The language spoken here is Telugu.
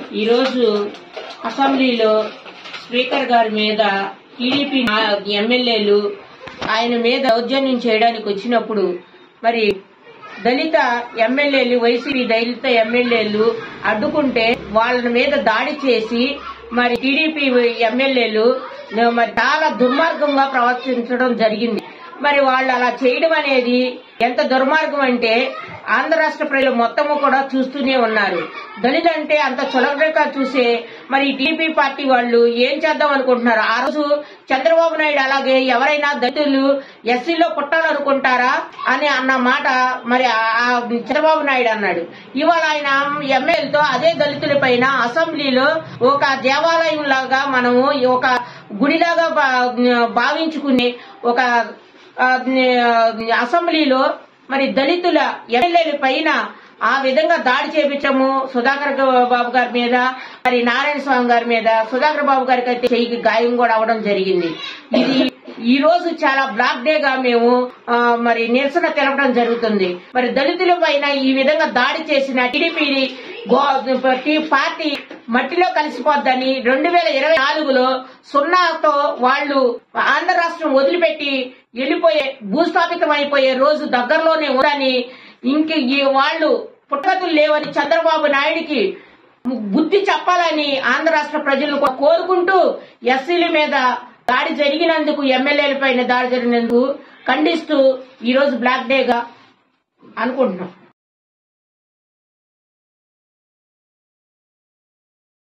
ఈరోజు అసెంబ్లీలో స్పీకర్ గారి మీద టీడీపీ ఎమ్మెల్యేలు ఆయన మీద దౌర్జన్యం చేయడానికి వచ్చినప్పుడు మరి దళిత ఎమ్మెల్యేలు వైసీపీ దళిత ఎమ్మెల్యేలు అడ్డుకుంటే వాళ్ళ మీద దాడి చేసి మరి టీడీపీ ఎమ్మెల్యేలు మరి చాలా దుర్మార్గంగా ప్రవర్తించడం జరిగింది మరి వాళ్ళు అలా చేయడం అనేది ఎంత దుర్మార్గం అంటే ఆంధ్ర రాష్ట్ర ప్రజలు మొత్తము కూడా చూస్తూనే ఉన్నారు దళిత అంటే అంత చులకనగా చూసే మరి టీడీపీ పార్టీ వాళ్ళు ఏం చేద్దాం అనుకుంటున్నారు ఆ రోజు చంద్రబాబు నాయుడు అలాగే ఎవరైనా దళితులు ఎస్సీలో పుట్టాలనుకుంటారా అని అన్న మాట మరి ఆ- ఆ చంద్రబాబు నాయుడు అన్నాడు ఇవాళ ఆయన ఎమ్మెల్యేలతో అదే దళితుల పైన అసెంబ్లీలో ఒక దేవాలయం లాగా మనము ఒక గుడిలాగా భా- భావించుకునే ఒక ఆ, అసెంబ్లీలో మరి దళితుల ఎమ్మెల్యేల పైన ఆ విధంగా దాడి చేపించము సుధాకర్ బాబు గారి మీద మరి నారాయణ స్వామి గారి మీద సుధాకర్ బాబు గారికి అయితే చెయ్యికి గాయం కూడా అవడం జరిగింది ఇది ఈ రోజు చాలా బ్లాక్ డే గా మేము ఆ, మరి నిరసన తెలపడం జరుగుతుంది మరి దళితుల పైన ఈ విధంగా దాడి చేసిన టీడీపీ పార్టీ మట్టిలో కలిసిపోద్దని రెండు వేల ఇరవై నాలుగులో సున్నాతో వాళ్ళు ఆంధ్ర రాష్ట్రం వదిలిపెట్టి వెళ్ళిపోయే భూస్థాపితం అయిపోయే రోజు దగ్గరలోనే ఉందని ఇంక ఈ వాళ్ళు పుట్టగతులు లేవని చంద్రబాబు నాయుడికి బుద్ధి చెప్పాలని ఆంధ్ర రాష్ట్ర ప్రజలు కోరుకుంటూ ఎస్సీల మీద దాడి జరిగినందుకు ఎమ్మెల్యేల పైన దాడి జరిగినందుకు ఖండిస్తూ ఈ రోజు బ్లాక్ డేగా అనుకుంటున్నాం